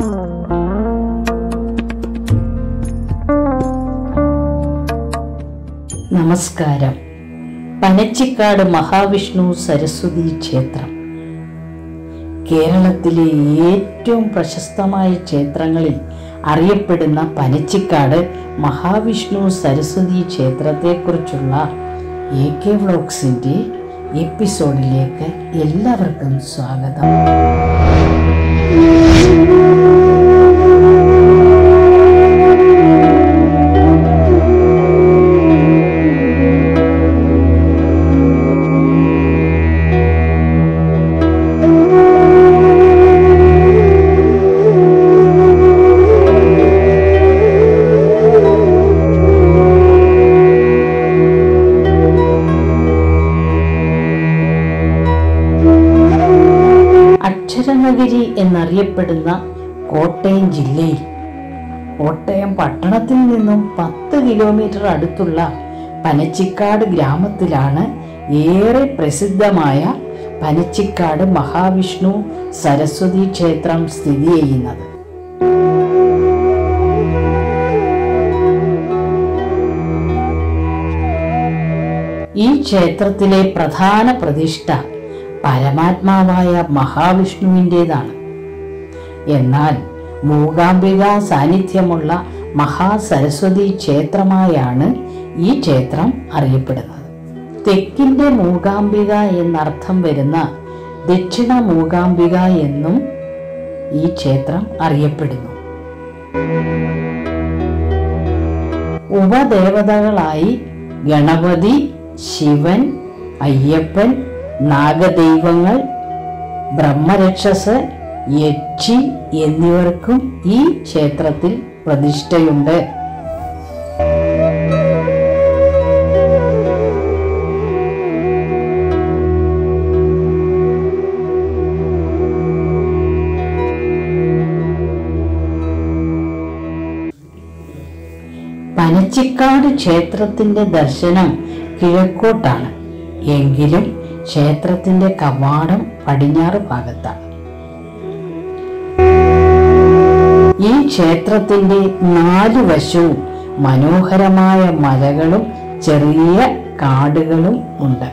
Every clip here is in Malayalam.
നമസ്കാരം പനച്ചിക്കാട് മഹാവിഷ്ണു സരസ്വതി ക്ഷേത്രം കേരളത്തിലെ ഏറ്റവും പ്രശസ്തമായ ക്ഷേത്രങ്ങളിൽ അറിയപ്പെടുന്ന പനച്ചിക്കാട് മഹാവിഷ്ണു സരസ്വതി ക്ഷേത്രത്തെക്കുറിച്ചുള്ള എ കെ വ്ളോഗ്സിൻ്റെ എപ്പിസോഡിലേക്ക് എല്ലാവർക്കും സ്വാഗതം അക്ഷരനഗരി എന്നറിയപ്പെടുന്ന കോട്ടയം ജില്ലയിൽ കോട്ടയം പട്ടണത്തിൽ നിന്നും പത്ത് കിലോമീറ്റർ അടുത്തുള്ള പനച്ചിക്കാട് ഗ്രാമത്തിലാണ് ഏറെ പ്രസിദ്ധമായ പനച്ചിക്കാട് മഹാവിഷ്ണു സരസ്വതി ക്ഷേത്രം സ്ഥിതി ചെയ്യുന്നത് ഈ ക്ഷേത്രത്തിലെ പ്രധാന പ്രതിഷ്ഠ പരമാത്മാവായ മഹാവിഷ്ണുവിൻ്റെതാണ് എന്നാൽ മൂകാംബിക സാന്നിധ്യമുള്ള മഹാസരസ്വതി ക്ഷേത്രമായാണ് ഈ ക്ഷേത്രം അറിയപ്പെടുന്നത് തെക്കിൻ്റെ മൂകാംബിക എന്നർത്ഥം വരുന്ന ദക്ഷിണ മൂകാംബിക എന്നും ഈ ക്ഷേത്രം അറിയപ്പെടുന്നു ഉപദേവതകളായി ഗണപതി ശിവൻ അയ്യപ്പൻ നാഗദൈവങ്ങൾ ബ്രഹ്മരക്ഷസ് യക്ഷി എന്നിവർക്കും ഈ ക്ഷേത്രത്തിൽ പ്രതിഷ്ഠയുണ്ട് പനച്ചിക്കാട് ക്ഷേത്രത്തിന്റെ ദർശനം കിഴക്കോട്ടാണ് എങ്കിലും ക്ഷേത്രത്തിന്റെ കവാടം പടിഞ്ഞാറ് ഭാഗത്താണ് ഈ ക്ഷേത്രത്തിന്റെ നാല് വശവും മനോഹരമായ മലകളും ചെറിയ കാടുകളും ഉണ്ട്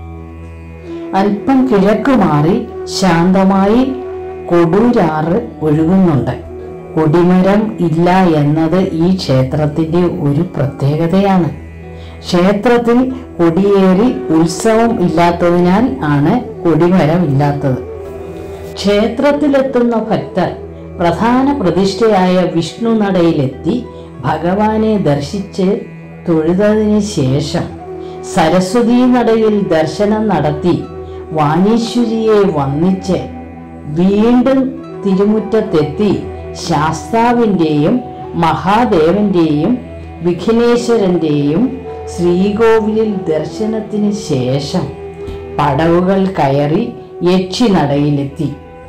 അല്പം കിഴക്ക് മാറി ശാന്തമായി കൊടൂരാറ് ഒഴുകുന്നുണ്ട് കൊടിമരം ഇല്ല എന്നത് ഈ ക്ഷേത്രത്തിന്റെ ഒരു പ്രത്യേകതയാണ് ക്ഷേത്രത്തിൽ കൊടിയേറി ഉത്സവം ഇല്ലാത്തതിനാൽ ആണ് കൊടിമരം ഇല്ലാത്തത് ക്ഷേത്രത്തിലെത്തുന്ന ഭക്തർ പ്രധാന പ്രതിഷ്ഠയായ വിഷ്ണു നടയിലെത്തി ഭഗവാനെ ദർശിച്ച് തൊഴുതതിന് ശേഷം സരസ്വതി നടയിൽ ദർശനം നടത്തി വാണീശ്വരിയെ വന്നിച്ച് വീണ്ടും തിരുമുറ്റത്തെത്തി ശാസ്താവിൻ്റെയും മഹാദേവന്റെയും വിഘ്നേശ്വരന്റെയും ശ്രീകോവിലിൽ ദർശനത്തിന് ശേഷം പടവുകൾ കയറി യക്ഷി നടയിലെത്തി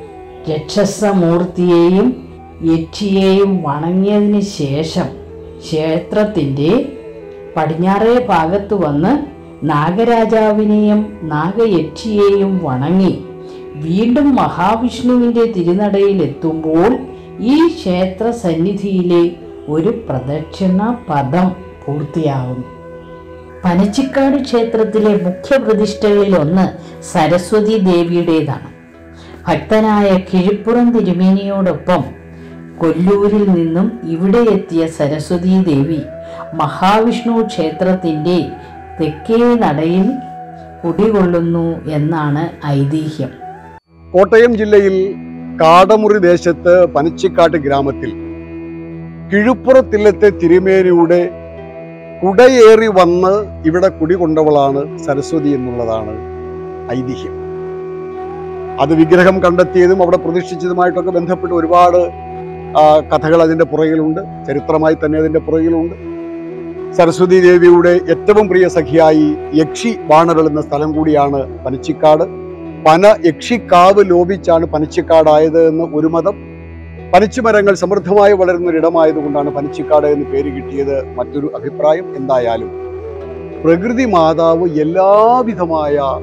രക്ഷസമൂർത്തിയെയും യക്ഷിയെയും വണങ്ങിയതിന് ശേഷം ക്ഷേത്രത്തിൻ്റെ പടിഞ്ഞാറേ ഭാഗത്ത് വന്ന് നാഗരാജാവിനെയും നാഗയക്ഷിയെയും വണങ്ങി വീണ്ടും മഹാവിഷ്ണുവിൻ്റെ തിരുനടയിൽ എത്തുമ്പോൾ ഈ ക്ഷേത്ര സന്നിധിയിലെ ഒരു പ്രദക്ഷിണ പദം പൂർത്തിയാകുന്നു പനച്ചിക്കാട് ക്ഷേത്രത്തിലെ മുഖ്യപ്രതിഷ്ഠകളിൽ ഒന്ന് സരസ്വതി ദേവിയുടേതാണ് ഭക്തനായ കിഴിപ്പുറം തിരുമേനിയോടൊപ്പം കൊല്ലൂരിൽ നിന്നും ഇവിടെ എത്തിയ സരസ്വതി ദേവി മഹാവിഷ്ണു ക്ഷേത്രത്തിൻ്റെ തെക്കേ നടയിൽ കുടികൊള്ളുന്നു എന്നാണ് ഐതിഹ്യം കോട്ടയം ജില്ലയിൽ കാടമുറി ദേശത്ത് പനച്ചിക്കാട്ട് ഗ്രാമത്തിൽ കിഴുപ്പുറത്തില്ലത്തെ തിരുമേനിയുടെ കുടയേറി വന്ന് ഇവിടെ കുടികൊണ്ടവളാണ് സരസ്വതി എന്നുള്ളതാണ് ഐതിഹ്യം അത് വിഗ്രഹം കണ്ടെത്തിയതും അവിടെ പ്രതിഷ്ഠിച്ചതുമായിട്ടൊക്കെ ബന്ധപ്പെട്ട് ഒരുപാട് ആ, കഥകൾ അതിൻ്റെ പുറകിലുണ്ട് ചരിത്രമായി തന്നെ അതിൻ്റെ പുറകിലുണ്ട് സരസ്വതി ദേവിയുടെ ഏറ്റവും പ്രിയ സഖിയായി യക്ഷി വാണരുളുന്ന സ്ഥലം കൂടിയാണ് പനച്ചിക്കാട് പന യക്ഷിക്കാവ് ലോപിച്ചാണ് പനച്ചിക്കാടായത് എന്ന് ഒരു മതം പനിച്ചുമരങ്ങൾ സമൃദ്ധമായി വളരുന്ന ഒരിടമായതുകൊണ്ടാണ് പനിച്ചിക്കാട് എന്ന് പേര് കിട്ടിയത് മറ്റൊരു അഭിപ്രായം എന്തായാലും പ്രകൃതി മാതാവ് എല്ലാവിധമായ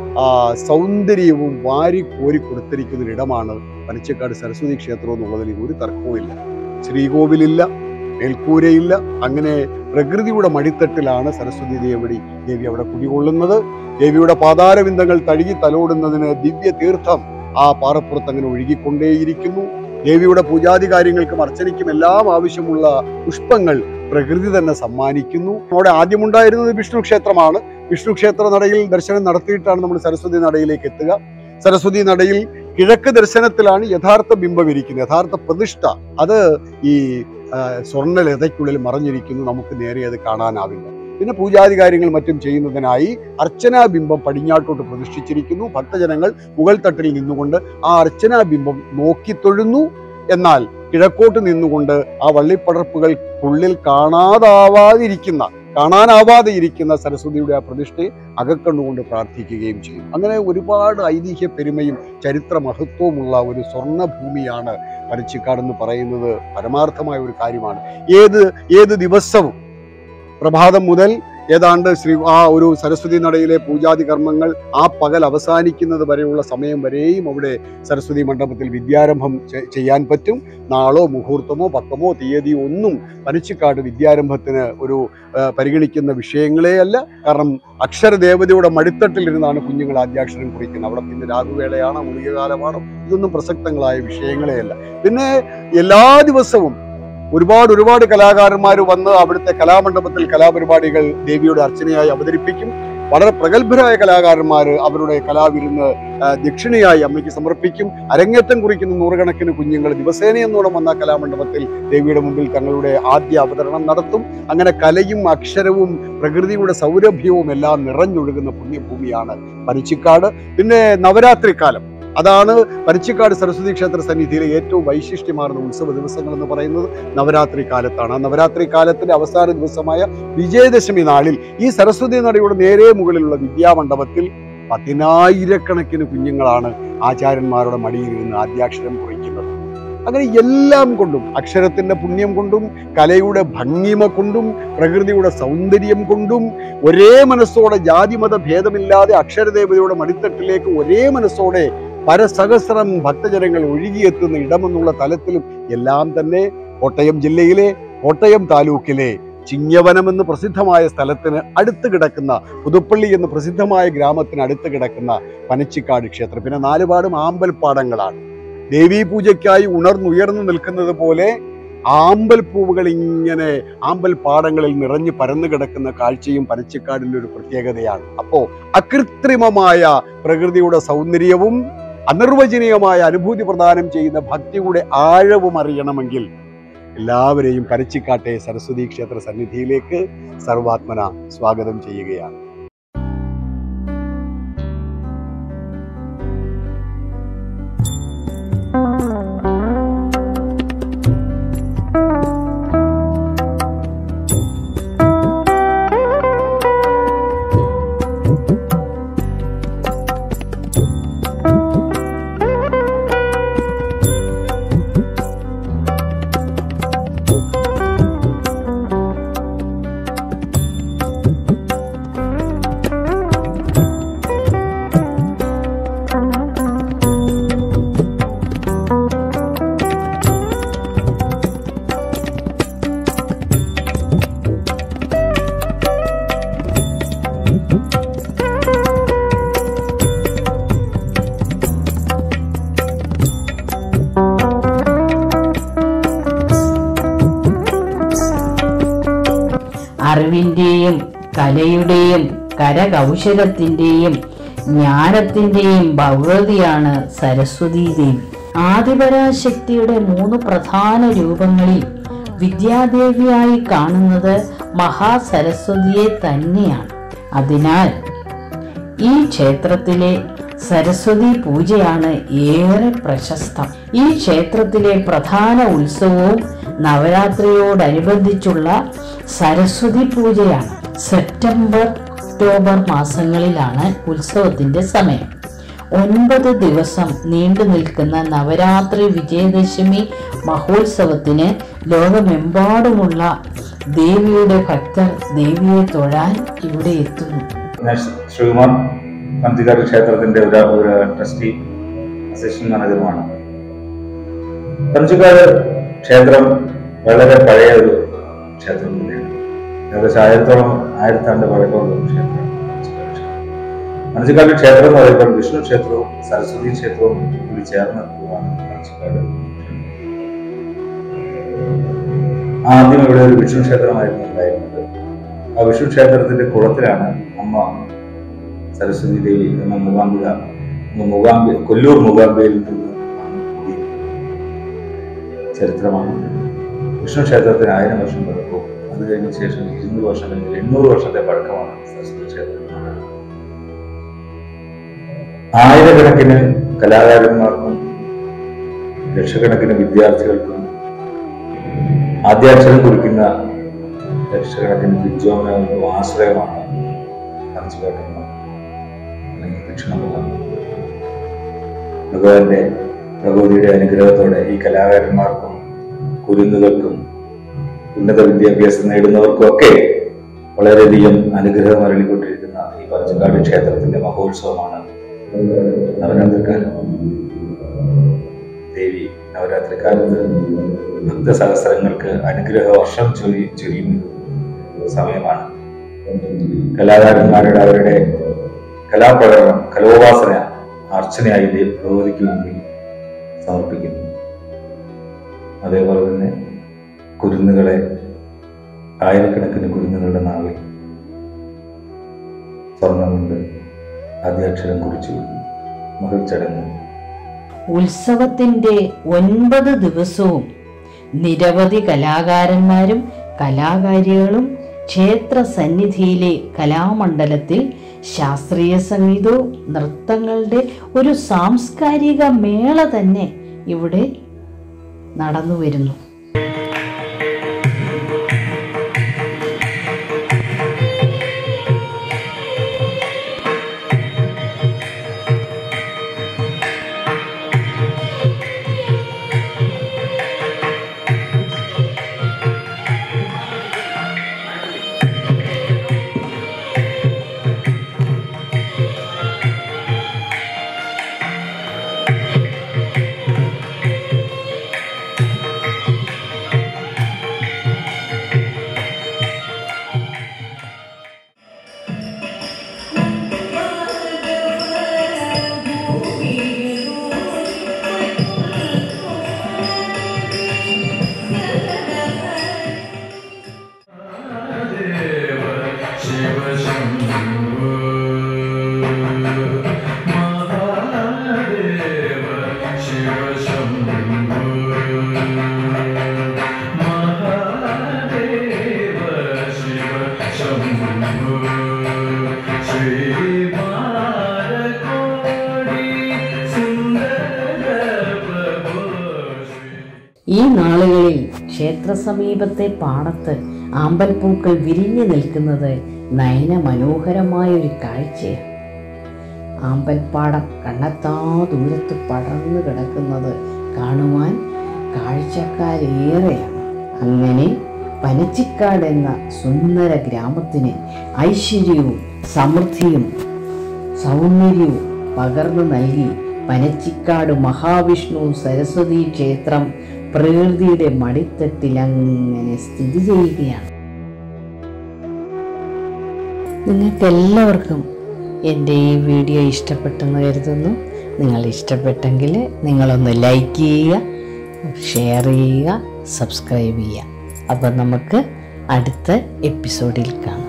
ആ, സൗന്ദര്യവും വാരി കോരി കൊടുത്തിരിക്കുന്ന ഒരു ഇടമാണ് പനച്ചക്കാട് സരസ്വതി ക്ഷേത്രം എന്നുള്ളതിൽ ഒരു തർക്കവുമില്ല ശ്രീകോവിലില്ല മേൽക്കൂരയില്ല അങ്ങനെ പ്രകൃതിയുടെ മടിത്തട്ടിലാണ് സരസ്വതി ദേവി ദേവി അവിടെ കുടികൊള്ളുന്നത് ദേവിയുടെ പാതാരവിന്ദങ്ങൾ തഴുകി തലോടുന്നതിന് ദിവ്യ തീർത്ഥം ആ പാറപ്പുറത്ത് അങ്ങനെ ഒഴുകിക്കൊണ്ടേയിരിക്കുന്നു ദേവിയുടെ പൂജാതി കാര്യങ്ങൾക്കും അർച്ചനയ്ക്കും എല്ലാം ആവശ്യമുള്ള പുഷ്പങ്ങൾ പ്രകൃതി തന്നെ സമ്മാനിക്കുന്നു അവിടെ ആദ്യമുണ്ടായിരുന്നത് വിഷ്ണു ക്ഷേത്രമാണ് വിഷ്ണു ക്ഷേത്ര നടയിൽ ദർശനം നടത്തിയിട്ടാണ് നമ്മൾ സരസ്വതി നടയിലേക്ക് എത്തുക സരസ്വതി നടയിൽ കിഴക്ക് ദർശനത്തിലാണ് യഥാർത്ഥ ബിംബം ഇരിക്കുന്നത് യഥാർത്ഥ പ്രതിഷ്ഠ അത് ഈ ആ, സ്വർണ്ണലതയ്ക്കുള്ളിൽ മറഞ്ഞിരിക്കുന്നു നമുക്ക് നേരെ അത് കാണാനാവില്ല പിന്നെ പൂജാതി കാര്യങ്ങൾ മറ്റും ചെയ്യുന്നതിനായി അർച്ചനാ ബിംബം പടിഞ്ഞാട്ടോട്ട് പ്രതിഷ്ഠിച്ചിരിക്കുന്നു ഭക്തജനങ്ങൾ മുകൾ തട്ടിൽ നിന്നുകൊണ്ട് ആ അർച്ചനാ ബിംബം നോക്കി തൊഴുന്നു എന്നാൽ കിഴക്കോട്ട് നിന്നുകൊണ്ട് ആ വള്ളിപ്പടർപ്പുകൾക്കുള്ളിൽ കാണാതാവാതിരിക്കുന്ന കാണാനാവാതെ ഇരിക്കുന്ന സരസ്വതിയുടെ ആ പ്രതിഷ്ഠയെ അകക്കണ്ണുകൊണ്ട് പ്രാർത്ഥിക്കുകയും ചെയ്യും അങ്ങനെ ഒരുപാട് ഐതിഹ്യ പെരുമയും ചരിത്ര മഹത്വവുമുള്ള ഒരു സ്വർണ്ണ ഭൂമിയാണ് പനച്ചിക്കാട് എന്ന് പറയുന്നത് പരമാർത്ഥമായ ഒരു കാര്യമാണ് ഏത് ഏത് ദിവസവും പ്രഭാതം മുതൽ ഏതാണ്ട് ശ്രീ ആ ഒരു സരസ്വതി നടയിലെ പൂജാതി കർമ്മങ്ങൾ ആ പകൽ അവസാനിക്കുന്നത് വരെയുള്ള സമയം വരെയും അവിടെ സരസ്വതി മണ്ഡപത്തിൽ വിദ്യാരംഭം ചെ- ചെയ്യാൻ പറ്റും നാളോ മുഹൂർത്തമോ പക്കമോ തീയതിയോ ഒന്നും പനച്ചിക്കാട് വിദ്യാരംഭത്തിന് ഒരു ആ, പരിഗണിക്കുന്ന വിഷയങ്ങളേ അല്ല കാരണം അക്ഷരദേവതയുടെ മടിത്തട്ടിലിരുന്നാണ് കുഞ്ഞുങ്ങൾ ആദ്യാക്ഷരം കുറിക്കുന്നത് അവിടെ പിന്നെ രാഘുവേളയാണ് മുളികകാലമാണ് ഇതൊന്നും പ്രസക്തങ്ങളായ വിഷയങ്ങളേ അല്ല പിന്നെ എല്ലാ ദിവസവും ഒരുപാട് ഒരുപാട് കലാകാരന്മാർ വന്ന് അവിടുത്തെ കലാമണ്ഡപത്തിൽ കലാപരിപാടികൾ ദേവിയുടെ അർച്ചനയായി അവതരിപ്പിക്കും വളരെ പ്രഗത്ഭരായ കലാകാരന്മാർ അവരുടെ കലാവിരുന്ന് ആ, ദക്ഷിണയായി അമ്മയ്ക്ക് സമർപ്പിക്കും അരങ്ങേറ്റം കുറിക്കുന്ന നൂറുകണക്കിന് കുഞ്ഞുങ്ങൾ ദിവസേനയെന്നോളം വന്ന കലാമണ്ഡപത്തിൽ ദേവിയുടെ മുമ്പിൽ തങ്ങളുടെ ആദ്യ അവതരണം നടത്തും അങ്ങനെ കലയും അക്ഷരവും പ്രകൃതിയുടെ സൗരഭ്യവും എല്ലാം നിറഞ്ഞൊഴുകുന്ന പുണ്യഭൂമിയാണ് പനിച്ചിക്കാട് പിന്നെ നവരാത്രി കാലം അതാണ് പനിച്ചിക്കാട് സരസ്വതി ക്ഷേത്ര സന്നിധിയിലെ ഏറ്റവും വൈശിഷ്ട്യമാർന്ന ഉത്സവ ദിവസങ്ങൾ എന്ന് പറയുന്നത് നവരാത്രി കാലത്താണ് ആ നവരാത്രി കാലത്തിന്റെ അവസാന ദിവസമായ വിജയദശമി നാളിൽ ഈ സരസ്വതി നടയുടെ നേരെ മുകളിലുള്ള വിദ്യാമണ്ഡപത്തിൽ പതിനായിരക്കണക്കിന് കുഞ്ഞുങ്ങളാണ് ആചാര്യന്മാരുടെ മടിയിൽ ഇരുന്ന് ആദ്യാക്ഷരം കുറിക്കുന്നത് അങ്ങനെ എല്ലാം കൊണ്ടും അക്ഷരത്തിന്റെ പുണ്യം കൊണ്ടും കലയുടെ ഭംഗിമ കൊണ്ടും പ്രകൃതിയുടെ സൗന്ദര്യം കൊണ്ടും ഒരേ മനസ്സോടെ ജാതിമത ഭേദമില്ലാതെ അക്ഷരദേവതയുടെ മടിത്തട്ടിലേക്ക് ഒരേ മനസ്സോടെ പരസഹസ്രം ഭക്തജനങ്ങൾ ഒഴുകിയെത്തുന്ന ഇടമെന്നുള്ള തലത്തിലും എല്ലാം തന്നെ കോട്ടയം ജില്ലയിലെ കോട്ടയം താലൂക്കിലെ ചിങ്ങവനം എന്ന് പ്രസിദ്ധമായ സ്ഥലത്തിന് അടുത്ത് കിടക്കുന്ന പുതുപ്പള്ളി എന്ന് പ്രസിദ്ധമായ ഗ്രാമത്തിന് അടുത്ത് കിടക്കുന്ന പനച്ചിക്കാട് ക്ഷേത്രം പിന്നെ നാലുപാടും ആമ്പൽപ്പാടങ്ങളാണ് ദേവീ പൂജയ്ക്കായി ഉണർന്നുയർന്നു നിൽക്കുന്നത് പോലെ ആമ്പൽ പൂവുകൾ ഇങ്ങനെ ആമ്പൽ പാടങ്ങളിൽ നിറഞ്ഞു പരന്നു കിടക്കുന്ന കാഴ്ചയും പനച്ചിക്കാടിന്റെ ഒരു പ്രത്യേകതയാണ് അപ്പോ അകൃത്രിമമായ പ്രകൃതിയുടെ സൗന്ദര്യവും അനിർവചനീയമായ അനുഭൂതി പ്രദാനം ചെയ്യുന്ന ഭക്തിയുടെ ആഴവും അറിയണമെങ്കിൽ എല്ലാവരെയും പരച്ചിക്കാട്ടെ സരസ്വതി ക്ഷേത്ര സന്നിധിയിലേക്ക് സർവാത്മന സ്വാഗതം ചെയ്യുകയാണ് അറിവിൻ്റെയും കലയുടെയും കരകൗശലത്തിൻ്റെയും ജ്ഞാനത്തിൻ്റെയും ഭഗവതിയാണ് സരസ്വതീ ദേവി ആദിപരാശക്തിയുടെ മൂന്ന് പ്രധാന രൂപങ്ങളിൽ വിദ്യാദേവിയായി കാണുന്നത് മഹാസരസ്വതിയെ തന്നെയാണ് അതിനാൽ ഈ ക്ഷേത്രത്തിലെ സരസ്വതി പൂജയാണ് ഏറെ പ്രശസ്തം ഈ ക്ഷേത്രത്തിലെ പ്രധാന ഉത്സവവും നവരാത്രിയോടനുബന്ധിച്ചുള്ള സരസ്വതി പൂജയാണ് സെപ്റ്റംബർ ഒക്ടോബർ മാസങ്ങളിലാണ് ഉത്സവത്തിന്റെ സമയം ഒൻപത് ദിവസം നീണ്ടു നിൽക്കുന്ന നവരാത്രി വിജയദശമി മഹോത്സവത്തിന് ലോകമെമ്പാടുമുള്ള ദേവിയുടെ ഭക്തർ ദേവിയെ തൊഴാൻ ഇവിടെ എത്തുന്നു ഞാൻ ശ്രീകുമാർ പഞ്ചകാരി ക്ഷേത്രത്തിന്റെ ഒരു ഒരു ട്രസ്റ്റി അസിസ്റ്റന്റ് മാനേജറുമാണ് പഞ്ചകാട് ക്ഷേത്രം വളരെ പഴയ ഒരു ക്ഷേത്രം തന്നെയാണ് ഏകദേശം ആയിരത്തോളം ആയിരത്താണ്ട് പഴക്കമുള്ള ഒരു ക്ഷേത്രമാണ് പഞ്ചകാട് ക്ഷേത്രം. പഞ്ചകാട് ക്ഷേത്രം എന്ന് പറയുമ്പോൾ വിഷ്ണു ക്ഷേത്രവും സരസ്വതി ക്ഷേത്രവും കൂടി ചേർന്ന് നിൽക്കുന്നതാണ് പഞ്ചകാട് ആദ്യം ഇവിടെ ഒരു വിഷ്ണു ക്ഷേത്രമായിരുന്നു ഉണ്ടായിരുന്നത് ആ വിഷ്ണു ക്ഷേത്രത്തിന്റെ കുളത്തിലാണ് അമ്മ സരസ്വതി ദേവി എന്ന മൂകാംബിക മൂകാംബി കൊല്ലൂർ മൂകാംബികയിൽ നിന്ന് ആണ് കുടിയിരുന്നത്. ചരിത്രമാണ് വിഷ്ണു ക്ഷേത്രത്തിന് ആയിരം വർഷം പഴക്കവും അത് കഴിഞ്ഞ ശേഷം ഇരുന്നൂറ് വർഷം കഴിഞ്ഞ് എണ്ണൂറ് വർഷത്തെ പഴക്കമാണ് സരസ്വതി ക്ഷേത്രത്തിനുള്ളത് ആയിരക്കണക്കിന് കലാകാരന്മാർക്കും ലക്ഷക്കണക്കിന് വിദ്യാർത്ഥികൾക്കും ആദ്യാക്ഷരം കുറിക്കുന്ന ലക്ഷക്കണക്കിന് വിദ്വാന്മാർക്കും ആശ്രയമാണ് പഞ്ചുകാട്ടമ്മ അല്ലെങ്കിൽ ദക്ഷിണമുഖ ഭഗവാന്റെ ഭഗവതിയുടെ അനുഗ്രഹത്തോടെ ഈ കലാകാരന്മാർക്കും കുരുന്നുകൾക്കും ഉന്നത വിദ്യാഭ്യാസം നേടുന്നവർക്കും ഒക്കെ വളരെയധികം അനുഗ്രഹം അരളിക്കൊണ്ടിരിക്കുന്ന ഈ പഞ്ചകാട് ക്ഷേത്രത്തിന്റെ മഹോത്സവമാണ് നവരാത്രിക്കാലം ദേവി നവരാത്രിക്കാലത്ത് ഭക്തസഹസ്രങ്ങൾക്ക് അനുഗ്രഹ വർഷം ചൊരി ചൊരിയുന്ന ഒരു സമയമാണ് കലാകാരന്മാരുടെ അവരുടെ കലാപ്രകടനം കലോപാസന അർച്ചനയായി ദേ- ഭഗവതിക്ക് മുമ്പിൽ സമർപ്പിക്കുന്നു അതേപോലെ തന്നെ കുരുന്നുകളെ ആയിരക്കണക്കിന് കുരുന്നുകളുടെ നാവിൽ സ്വർണം കൊണ്ട് ആദ്യാക്ഷരം കുറിച്ചു മകൾ ചടങ്ങ് ഉത്സവത്തിന്റെ ഒൻപത് ദിവസവും നിരവധി കലാകാരന്മാരും കലാകാരികളും ക്ഷേത്ര സന്നിധിയിലെ കലാമണ്ഡലത്തിൽ ശാസ്ത്രീയ സംഗീതവും നൃത്തങ്ങളുടെ ഒരു സാംസ്കാരിക മേള തന്നെ ഇവിടെ നടന്നു വരുന്നു ഈ നാളുകളിൽ ക്ഷേത്ര സമീപത്തെ പാടത്ത് ആമ്പൽപ്പൂക്കൾ വിരിഞ്ഞു നിൽക്കുന്നത് നയന മനോഹരമായ ഒരു കാഴ്ചയാണ് ആമ്പൽപ്പാടം കണ്ണെത്താ ദൂരത്ത് പടർന്നു കിടക്കുന്നത് കാണുവാൻ കാഴ്ചക്കാരേറെയാണ് അങ്ങനെ പനച്ചിക്കാട് എന്ന സുന്ദര ഗ്രാമത്തിന് ഐശ്വര്യവും സമൃദ്ധിയും സൗന്ദര്യവും പകർന്നു നൽകി പനച്ചിക്കാട് മഹാവിഷ്ണു സരസ്വതി ക്ഷേത്രം പ്രകൃതിയുടെ മടിത്തട്ടിൽ അങ്ങനെ സ്ഥിതി ചെയ്യുകയാണ് നിങ്ങൾക്കെല്ലാവർക്കും എൻ്റെ ഈ വീഡിയോ ഇഷ്ടപ്പെട്ടെന്ന് കരുതുന്നു നിങ്ങൾ ഇഷ്ടപ്പെട്ടെങ്കിൽ നിങ്ങളൊന്ന് ലൈക്ക് ചെയ്യുക ഷെയർ ചെയ്യുക സബ്സ്ക്രൈബ് ചെയ്യുക അപ്പം നമുക്ക് അടുത്ത എപ്പിസോഡിൽ കാണാം